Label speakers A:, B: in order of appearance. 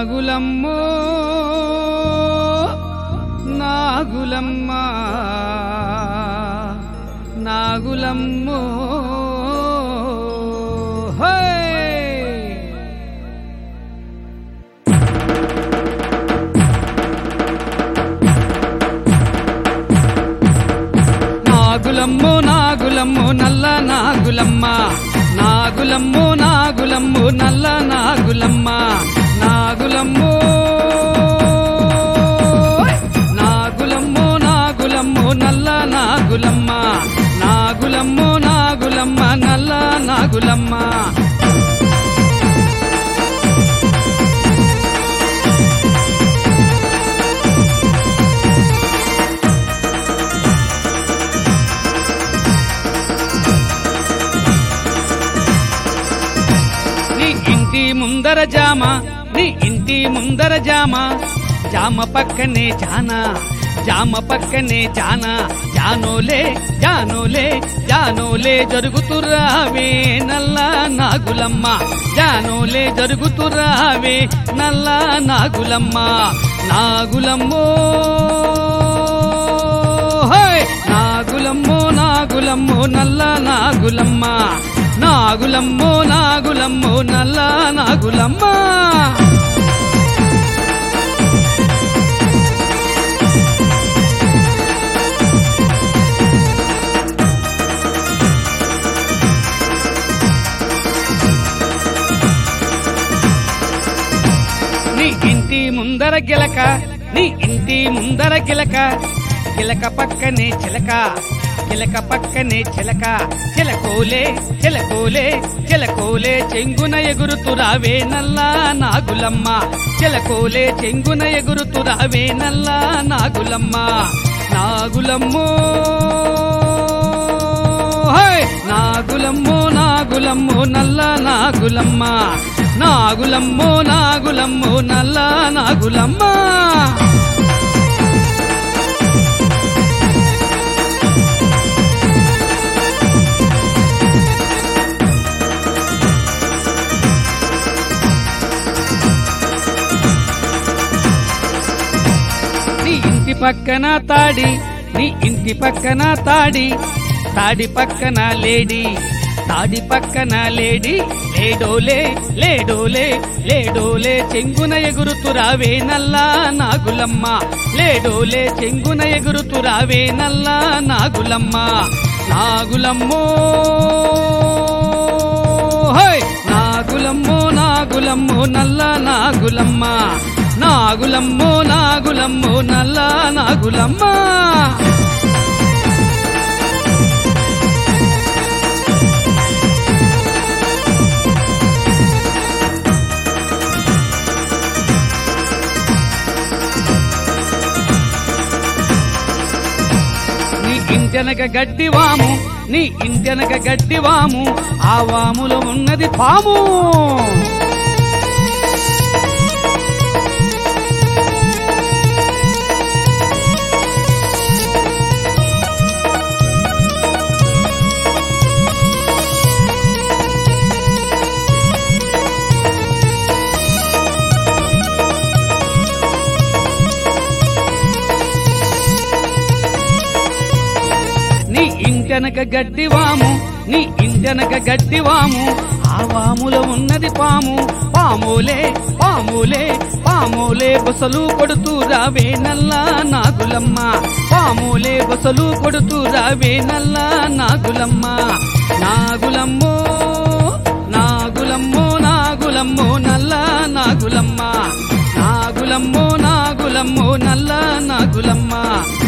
A: నాగులమ్మో నాగులమ్మ నాగులమ్మో హే నాగులమ్మో నాగులమ్మో నల్ల నాగులమ్మ నాగులమ్మో నాగులమ్మో నల్ల నాగులమ్మ నాగులమ్మో నాగులమ్మో నాగులమ్మో నల్ల నాగులమ్మ నాగులమ్మో నాగులమ్మ నల్ల నాగులమ్మ నీ ఇంటి ముందర జామ నీ ఇంటి ముందర జామ జామ పక్కనే జానా జామ పక్కనే జానా జానోలే జానోలే జానోలే జరుగుతురావే నల్ల నాగులమ్మ జానోలే జరుగుతురావే నల్ల నాగులమ్మ నాగులమ్మో హోయ్! నాగులమ్మో నాగులమ్మో నల్ల నాగులమ్మ నాగులమ్మో నాగులమ్మో నల్ల నాగులమ్మ నీ ఇంటి ముందర గిలక నీ ఇంటి ముందర గిలక గిలక పక్కనే చిలక చిలక పక్కనే చిలక చిలకోలే చిలకోలే చిలకోలే చెంగున ఎగురుతురావే నల్లా నాగులమ్మ చిలకోలే చెంగున ఎగురుతురావే నల్లా నాగులమ్మ నాగులమ్మో హోయ్! నాగులమ్మో నాగులమ్మో నల్ల నాగులమ్మ నాగులమ్మో నాగులమ్మో నల్ల నాగులమ్మ నీ ఇంటి పక్కన తాడి నీ ఇంటి పక్కన తాడి తాడి పక్కన లేడి తాడి పక్కన లేడి లేడోలే లేడోలే లేడోలే చెంగున ఎగురుతురావే నల్లా నాగులమ్మ లేడోలే చెంగున ఎగురుతురావే నల్లా నాగులమ్మ నాగులమ్మో హోయ్! నాగులమ్మో నాగులమ్మో నల్ల నాగులమ్మ నాగులమ్మో నాగులమ్మో నల్ల నాగులమ్మ నీ ఇంటెనక గడ్డి వాము నీ ఇంటెనక గడ్డి వాము ఆ వాములో ఉన్నది పాము నీ ఇంటెనక గడ్డి వాము నీ ఇంటెనక గడ్డి వాము ఆ వాములో ఉన్నది పాము పాములే పాములే పాములే బొసలు కొడుతూ రావే నల్ల నాగులమ్మ పాములే బొసలు కొడుతూ రావే నల్ల నాగులమ్మ నాగులమ్మో నాగులమ్మో నాగులమ్మో నల్ల నాగులమ్మ నాగులమ్మో నాగులమ్మో నల్ల నాగులమ్మ